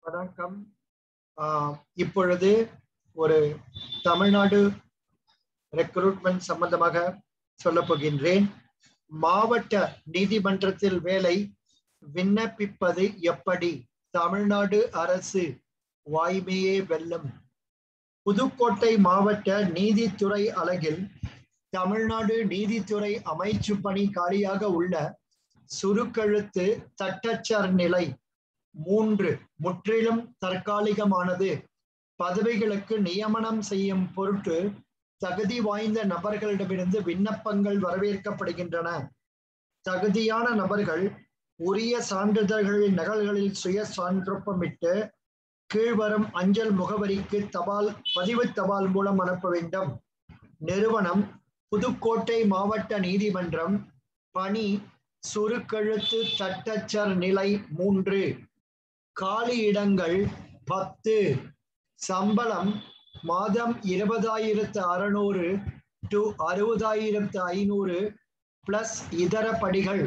வணக்கம் ஆஹ் இப்பொழுது ஒரு தமிழ்நாடு ரெக்ரூட்மெண்ட் சம்பந்தமாக சொல்ல போகின்றேன் மாவட்ட நீதிமன்றத்தில் வேலை விண்ணப்பிப்பது எப்படி தமிழ்நாடு அரசு வாய்மையே வெல்லும் புதுக்கோட்டை மாவட்ட நீதித்துறை அலகில் தமிழ்நாடு நீதித்துறை அமைச்சு பணி காலியாக உள்ள சுருக்கெழுத்து தட்டச்சர் நிலை மூன்று முற்றிலும் தற்காலிகமானது பதவிகளுக்கு நியமனம் செய்யும் பொருட்டு தகுதி வாய்ந்த நபர்களிடமிருந்து விண்ணப்பங்கள் வரவேற்கப்படுகின்றன தகுதியான நபர்கள் உரிய சான்றிதழ்களின் நகல்களில் சுய சான்றொப்பமிட்டு கீழ்வரும் அஞ்சல் முகவரிக்கு தபால் பதிவு தபால் மூலம் அனுப்ப வேண்டும் நிறுவனம் புதுக்கோட்டை மாவட்ட நீதிமன்றம் பணி சுருக்கெழுத்து தட்டச்சர் நிலை மூன்று காலி இடங்கள் பத்து சம்பளம் மாதம் இருபதாயிரத்து அறுநூறு டு அறுபதாயிரத்து ஐநூறு பிளஸ் இதர படிகள்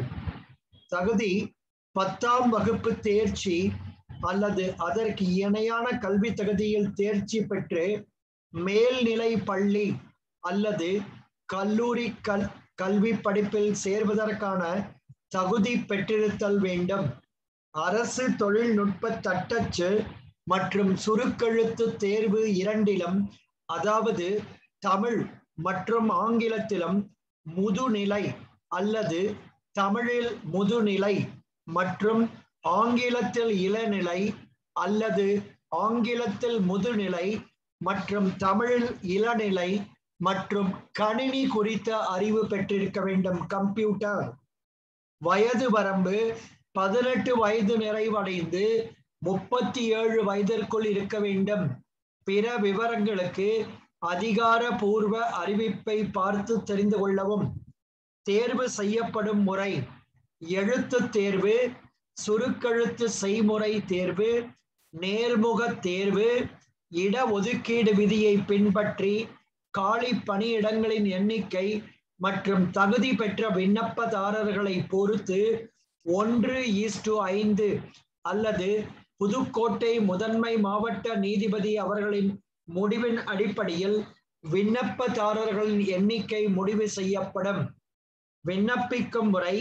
தகுதி பத்தாம் வகுப்பு தேர்ச்சி அல்லது அதற்கு இணையான கல்வி தகுதியில் தேர்ச்சி பெற்று மேல்நிலை பள்ளி அல்லது கல்லூரி கல் கல்வி படிப்பில் சேர்வதற்கான தகுதி பெற்றிருத்தல் வேண்டும் அரசு தொழில்நுட்ப தட்டச்சு மற்றும் சுருக்கெழுத்து தேர்வு இரண்டிலும் அதாவது தமிழ் மற்றும் ஆங்கிலத்திலும் முதுநிலை அல்லது தமிழில் முதுநிலை மற்றும் ஆங்கிலத்தில் இளநிலை அல்லது ஆங்கிலத்தில் முதுநிலை மற்றும் தமிழில் இளநிலை மற்றும் கணினி குறித்த அறிவு பெற்றிருக்க வேண்டும் கம்ப்யூட்டர் வயது வரம்பு பதினெட்டு வயது நிறைவடைந்து முப்பத்தி ஏழு வயதிற்குள் இருக்க வேண்டும் பிற விவரங்களுக்கு அதிகாரபூர்வ அறிவிப்பை பார்த்து தெரிந்து கொள்ளவும் தேர்வு செய்யப்படும் முறை எழுத்து தேர்வு சுருக்கெழுத்து செய்முறை தேர்வு நேர்முக தேர்வு இடஒதுக்கீடு விதியை பின்பற்றி காலி பணியிடங்களின் எண்ணிக்கை மற்றும் தகுதி பெற்ற விண்ணப்பதாரர்களை பொறுத்து ஒன்று ஈஸ்டு ஐந்து அல்லது புதுக்கோட்டை முதன்மை மாவட்ட நீதிபதி அவர்களின் முடிவின் அடிப்படையில் விண்ணப்பதாரர்களின் எண்ணிக்கை முடிவு செய்யப்படும் விண்ணப்பிக்கும் முறை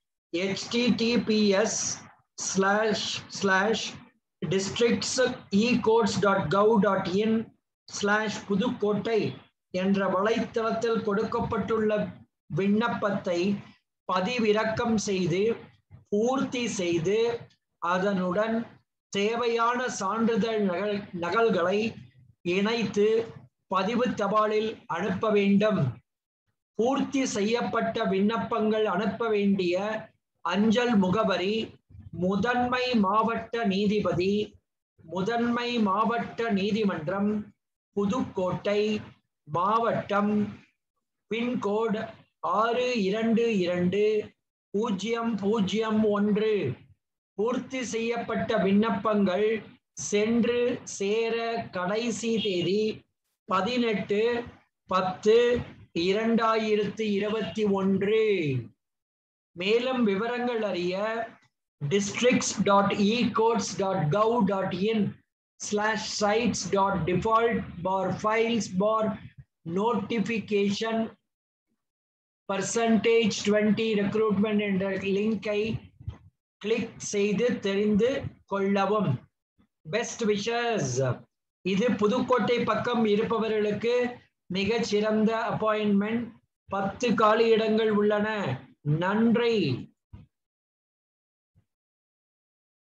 https slash slash districts ecourts dot gov dot in slash Pudukkottai என்ற வலைத்தளத்தில் கொடுக்கப்பட்டுள்ள விண்ணப்பத்தை பதிவிறக்கம் செய்து பூர்த்தி செய்து அதனுடன் தேவையான சான்றிதழ் நகல் நகல்களை இணைத்து பதிவு தபாலில் அனுப்ப வேண்டும் பூர்த்தி செய்யப்பட்ட விண்ணப்பங்கள் அனுப்ப வேண்டிய அஞ்சல் முகவரி முதன்மை மாவட்ட நீதிபதி முதன்மை மாவட்ட நீதிமன்றம் புதுக்கோட்டை மாவட்டம் பின்கோடு ஆறு இரண்டு இரண்டு பூஜ்ஜியம் பூஜ்ஜியம் ஒன்று பூர்த்தி செய்யப்பட்ட விண்ணப்பங்கள் சென்று சேர கடைசி தேதி பதினெட்டு பத்து இரண்டாயிரத்து இருபத்தி ஒன்று மேலும் விவரங்கள் அறிய districts dot ecourts dot gov dot in slash sites dot default bar files bar notification percentage twenty recruitment என்ற லிங்கை கிளிக் செய்து தெரிந்து கொள்ளவும் பெஸ்ட் விஷஸ் இது புதுக்கோட்டை பக்கம் இருப்பவர்களுக்கு மிகச் சிறந்த அப்பாயின்மெண்ட் பத்து காலி இடங்கள் உள்ளன நன்றி